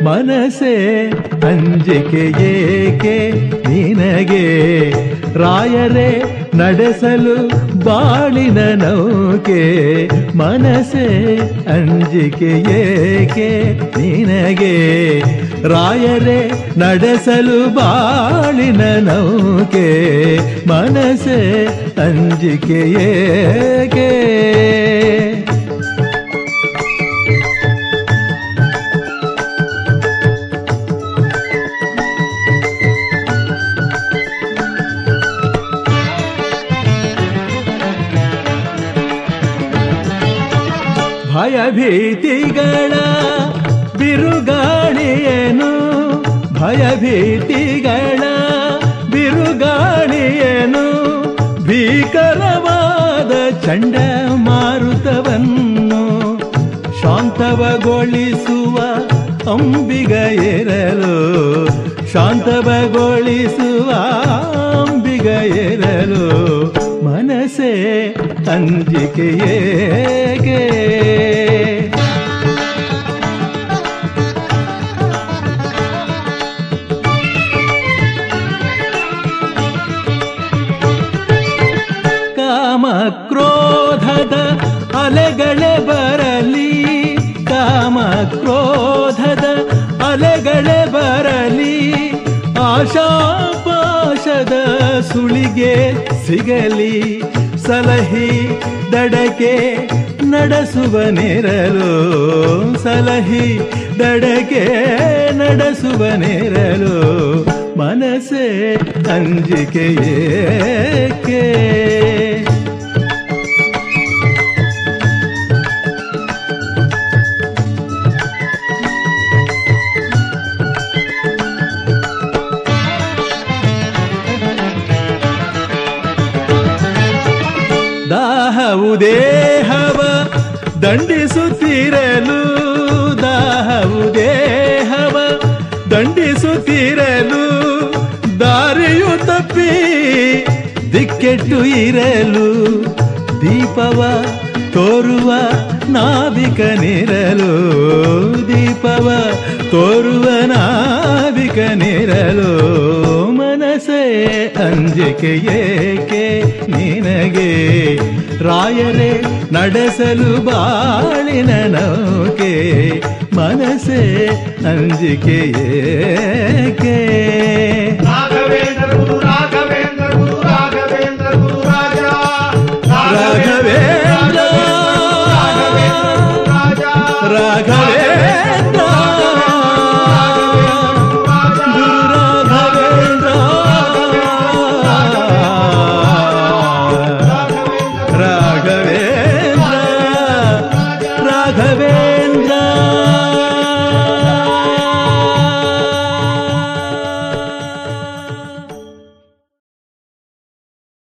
ಮನಸೆ ಅಂಜಿಕೆ ಏಕೆ ನಿನಗೆ ರಾಯರೇ ನಡೆಸಲು ಬಾಳಿನ ನೌಕೆ ಮನಸೆ ಅಂಜಿಕೆ ಏಕೆ ನಿನಗೆ ರಾಯರೇ ನಡೆಸಲು ಬಾಳಿನ ನೌಕೆ ಮನಸೆ ಅಂಜಿಕೆ ಏಕೆ ಭಯಭೀತಿಗಳ ಬಿರುಗಾಳಿಯೇನು ಭಯಭೀತಿಗಳ ಬಿರುಗಾಳಿಯೇನು ಭೀಕರವಾದ ಚಂಡಮಾರುತವನ್ನು ಶಾಂತವಗೊಳಿಸುವ ಅಂಬಿಗ ಇರಲು ಶಾಂತವಗೊಳಿಸುವ ಅಂಬಿಗ ಇರಲು ಮನಸ್ಸೇ ಅಂಜಿಕೆ ಏಕೆ ಕಾಮ ಕ್ರೋಧದ ಅಲೆಗಳೇ ಬರಲಿ ಕಾಮ ಕ್ರೋಧದ ಅಲೆಗಳೇ ಬರಲಿ ಆಶಾಪಾಶದ ಸುಳಿಗೆ ಸಿಗಲಿ ಸಲಹಿ ದಡಕೆ ನಡೆಸುವ ನೆರಲು ಸಲಹಿ ದಡಕೆ ನಡೆಸುವ ನೆರಲು ಮನಸ್ಸೇ ಅಂಜಿಕೆ ಏಕೆ ದಾಹವು ದೇಹವ ದಂಡಿಸುತ್ತಿರಲು ದಾಹವು ದೇಹವ ದಂಡಿಸುತ್ತಿರಲು ದಾರಿಯು ತಪ್ಪಿ ದಿಕ್ಕೆಟ್ಟು ಇರಲು ದೀಪವ ತೋರುವ ನಾವಿಕನಿರಲು ದೀಪವ ತೋರುವ ನಾವಿಕನಿರಲು ಮನಸ್ಸೇ ಅಂಜಿಕೆ ಏಕೆ ನಿನಗೆ ರಾಯರೇ ನಡೆಸಲು ಬಾಳಿನ ನೌಕೆ ಮನಸ್ಸೇ ಅಂಜಿಕೆ ಏಕೆ ರಾಘವೇಂದ್ರ ಗುರು ರಾಘವೇಂದ್ರ ಗುರು ರಾಘವೇಂದ್ರ ಗುರು ರಾಜ ರಾಘವೇಂದ್ರ ರಾಘವೇಂದ್ರ ಗುರು ರಾಜ ರಾಘವೇಂದ್ರ